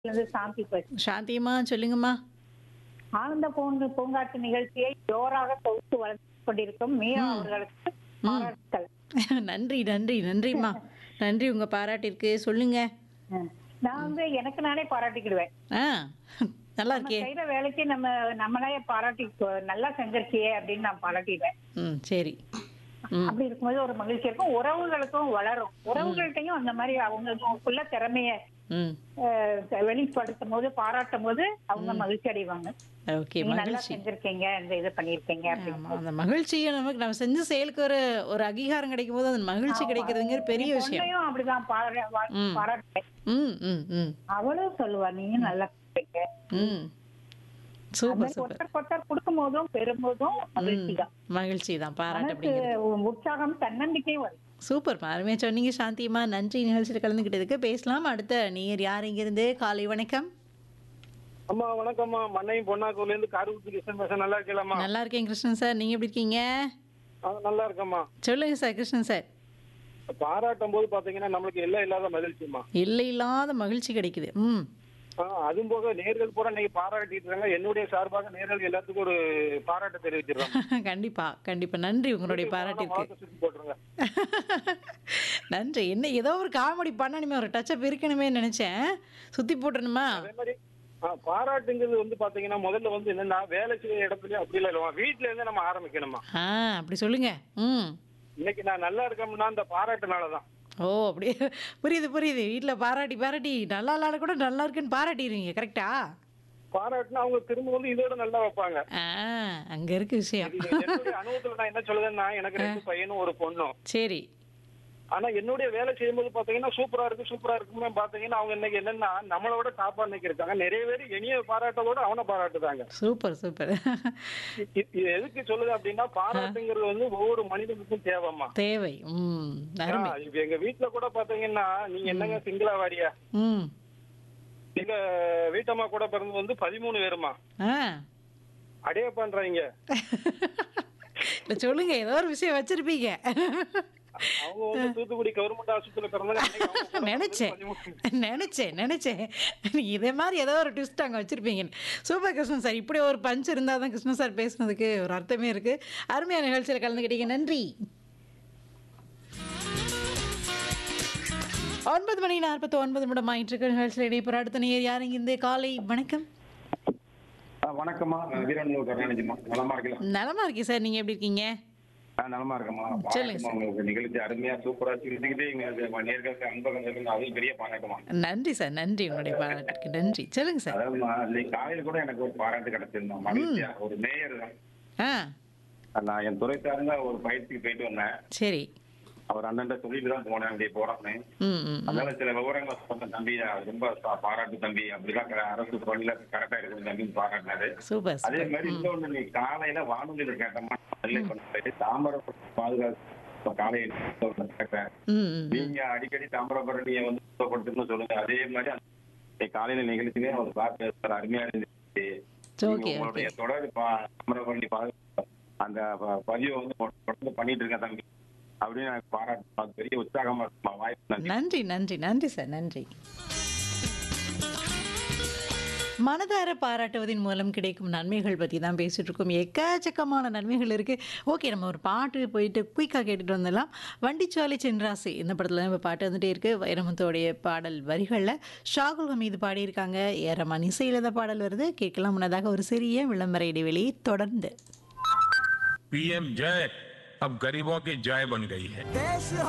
இருந்து சாந்தி பேசுறேன் சாந்தியம்மா சொல்லுங்கம்மா ஆனந்த பூங்கு பூங்காட்டு நிகழ்ச்சியை ஜோராக தொகுத்து வளர்த்து கொண்டிருக்கும் மீரா அவர்களுக்கு பாராட்டுக்கள் நன்றி நன்றி நன்றிம்மா நன்றி உங்க பாராட்டிற்கு சொல்லுங்க ம். நான் வந்து எனக்கு நானே பாராட்டிக்கிடுவேன் ஆ நல்லா நம்ம இருக்கே செய்யற வேலைக்கு நம்ம நம்மளே பாராட்டி நல்லா செஞ்சிருக்கியே அப்படின்னு நான் பாராட்டிடுவேன் ம் சரி ம் அப்படி இருக்கும்போது ஒரு மகிழ்ச்சி இருக்கும் உறவுகளுக்கும் வளரும் உறவுகள்கிட்டயும் அந்த மாதிரி அவங்களுக்குள்ள திறமைய ம் அஹ், வெளிப்படுத்தும் போது பாராட்டும் போது அவங்க மகிழ்ச்சி அடைவாங்க ஓகே நீங்க நல்லா மகிழ்ச்சி செஞ்சிருக்கீங்க இந்த இது பண்ணிருக்கீங்க அப்படின்னு ஆமா அந்த மகிழ்ச்சியை நமக்கு நம்ம செஞ்ச செயலுக்கு ஒரு ஒரு அங்கீகாரம் கிடைக்கும் போது அந்த மகிழ்ச்சி கிடைக்கிறதுங்கிற பெரிய விஷயம் பொண்ணையும் அப்படிதான் பாரா- வா- ம். பாராட்டுவேன் ம் ம் ம் அவளும் சொல்லுவா நீயும் நல்லா செஞ்சீங்க ம் அந்த சூப்பர் மாதிரி சூப்பர் ஒருத்தர் ஒருத்தர் கொடுக்கும் போதும் பெறும்போதும் மகிழ்ச்சி தான் மகிழ்ச்சி தான் பாராட்டு மனசு அப்படிங்கிறது உற்சாகம் தன்னம்பிக்கையும் வரும் சூப்பர் அருமையா சொன்னீங்க சாந்தியம்மா நன்றி நிகழ்ச்சியில் கலந்துக்கிட்டதுக்கு பேசலாம் அடுத்த நீர் யார் இங்கிருந்து காலை வணக்கம் அம்மா வணக்கம்மா மண்ணையும் பொன்னாக்கூர்ல இருந்து காரூத்தி கிருஷ்ணன் பேச நல்லா இருக்கலாமா நல்லா இருக்கேன் கிருஷ்ணன் சார் நீங்க எப்படி இருக்கீங்க நல்லா இருக்கம்மா சொல்லுங்க சார் கிருஷ்ணன் சார் பாராட்டும் போது பாத்தீங்கன்னா நம்மளுக்கு எல்லாம் இல்லாத மகிழ்ச்சிமா இல்லை இல்லாத மகிழ்ச்சி கிடைக்குது ம் அதுவும் போக நேர்கள் பூரா இன்னைக்கு பாராட்டிட்டு இருக்காங்க என்னுடைய சார்பாக நேர்கள் எல்லாத்துக்கும் ஒரு பாராட்டு தெரிவிச்சிடுறாங்க கண்டிப்பா கண்டிப்பா நன்றி உங்களுடைய பாராட்டிற்கு வாழ்க்கை சுத்தி போட்டுருங்க நன்றி என்ன ஏதோ ஒரு காமெடி பண்ணணுமே ஒரு டச்சப் இருக்கணுமே நினைச்சேன் சுத்தி போட்டணுமா அதே மாதிரி ஆ, பாராட்டுங்கிறது வந்து பாத்தீங்கன்னா முதல்ல வந்து என்னன்னா வேலை செய்யற இடத்துலயும் அப்படி இல்ல வீட்டுல இருந்து நம்ம ஆரம்பிக்கணுமா ஆ அப்படி சொல்லுங்க ம் இன்னைக்கு நான் நல்லா இருக்கேன்னா அந்த பாராட்டுனாலதான் ஓ அப்படியே புரியுது புரியுது வீட்டில் பாராட்டி பாராட்டி நல்லா இல்லாத கூட நல்லா இருக்குன்னு பாராட்டிடுவீங்க கரெக்டா பாராட்டுனா அவங்க திரும்ப வந்து இதோட நல்லா வைப்பாங்க ஆ அங்கே இருக்கு விஷயம் இது என்னுடைய அனுபவத்துல நான் என்ன சொல்லுவேன்னா எனக்கு ரெண்டு பையனும் ஒரு பொண்ணும் சரி ஆனா என்னுடைய வேலை செய்யும்போது பாத்தீங்கன்னா சூப்பரா இருக்கு சூப்பரா இருக்குமே பாத்தீங்கன்னா அவங்க இன்னைக்கு என்னன்னா நம்மளோட டாப்பா இன்னைக்கு இருக்காங்க நிறைய பேர் இனிய பாராட்டதோட அவனை பாராட்டுதாங்க சூப்பர் சூப்பர் இ- இ- இது எதுக்கு சொல்லுது அப்படின்னா பாராட்டுங்கிறது வந்து ஒவ்வொரு மனிதனுக்கும் தேவைம்மா தேவை ம் அருமை ஆ, இப்ப எங்க வீட்டுல கூட பாத்தீங்கன்னா நீங்க என்னங்க சிங்கிளா வாரியா ம் எங்க வீட்டம்மா கூட பிறந்து வந்து பதிமூணு பேருமா ஆ அடைய பண்றாங்க இல்லை சொல்லுங்க ஏதோ ஒரு விஷயம் வச்சிருப்பீங்க அவங்க வந்து தூத்துக்குடி கவர்மெண்ட் ஆஸ்பத்திரியில பிறந்தாங்க அன்னைக்கு அவங்க கூட நினைச்சேன் பதிமூணு. நினைச்சேன் நினைச்சேன் நீ இதே மாதிரி ஏதோ ஒரு ட்விஸ்ட் அங்கே வச்சிருப்பீங்கன்னு சூப்பர் கிருஷ்ணன் சார் இப்படி ஒரு பஞ்ச் இருந்தால் தான் கிருஷ்ணன் சார் பேசுனதுக்கு ஒரு அர்த்தமே இருக்கு அருமையான நிகழ்ச்சியில் கலந்துக்கிட்டீங்க நன்றி ஒன்பது மணி நாற்பத்தி ஒன்பது நிமிடம் ஆயிட்டு இருக்க நிகழ்ச்சியில் இடைப்பெற அடுத்த நேர் யாருங்க இந்த காலை வணக்கம் ஆ, வணக்கம்மா நான் வீரநூல் கருணாநிதிமா நலமா இருக்கலாம் நலமா இருக்கேன் சார் நீங்க எப்படி இருக்கீங்க ஆ நலமா இருக்கம்மா சொல்லுங்க பாராட்டுமா உங்களுக்கு நிகழ்ச்சி அருமையா சூப்பரா சிரிச்சுக்கிட்டே எங்களுக்கு நேர்களுக்கு அன்பகம் இருக்கு அதுவும் பெரிய பாராட்டுமா நன்றி சார் நன்றி உங்களுடைய பாராட்டுக்கு நன்றி சொல்லுங்க சார் அதாவதுமா இன்னைக்கு காலையில கூட எனக்கு ஒரு பாராட்டு கிடைச்சிருந்தோம் மகிழ்ச்சியா ஒரு மேயர் தான் ஆ நான் என் துறை சார்ந்த ஒரு பயிற்சிக்கு போயிட்டு வந்தேன் சரி அவர் அண்ணன் சொல்லிட்டு தான் போனேன் அப்படி போறேன்னு ம் ம் அதனால சில விவரங்களை சொன்ன தம்பி அது ரொம்ப பா- பாராட்டு தம்பி அப்படிதான் க- அரசு பணியில கரெக்டா இருக்குது தம்பின்னு பாராட்டினாரு சூப்பர் அதே சூப்பர் மாதிரி இன்னொன்னு நீ காலையில வானொலியில கேட்டோமா நெல்லை பண்ணி தாமிரபரணி பாதுகாப்பு காலையில கேட்டேன் ம் ம் நீங்க அடிக்கடி தாமிரபரணியை வந்து சுத்தப்படுத்தணும்னு சொல்லுங்க அதே மாதிரி அந்த இன்னைக்கு காலையில நிகழ்ச்சியிலே ஒரு பாட்டு சார் அருமையா இருந்துச்சு நீங்க ஓகே உங்களுடைய தொடர் பா- தாமிரபரணி பாதுகாப்பு அந்த ப- பதிவை வந்து தொடர்ந்து பண்ணிட்டு இருக்கேன் தம்பி அப்படின்னு எனக்கு பாராட்டு அது பெரிய உற்சாகமா இருக்குமா வாய்ப்பு நன்றி நன்றி நன்றி நன்றி சார் நன்றி மனதார பாராட்டுவதன் மூலம் கிடைக்கும் நன்மைகள் பற்றி தான் பேசிட்டு இருக்கோம் எக்கச்சக்கமான நன்மைகள் இருக்குது ஓகே நம்ம ஒரு பாட்டு போயிட்டு குயிக்காக கேட்டுட்டு வந்துடலாம் வண்டிச்சாலை சென்றாசி இந்த படத்தில் நம்ம பாட்டு வந்துட்டே இருக்கு வைரமுத்தோடைய பாடல் வரிகளில் ஷாகுல் ஹமீது பாடியிருக்காங்க ஏரமான் இசையில் இந்த பாடல் வருது கேட்கலாம் முன்னதாக ஒரு சிறிய விளம்பர இடைவெளி தொடர்ந்து पीएम जय अब गरीबों की जय बन गई है देश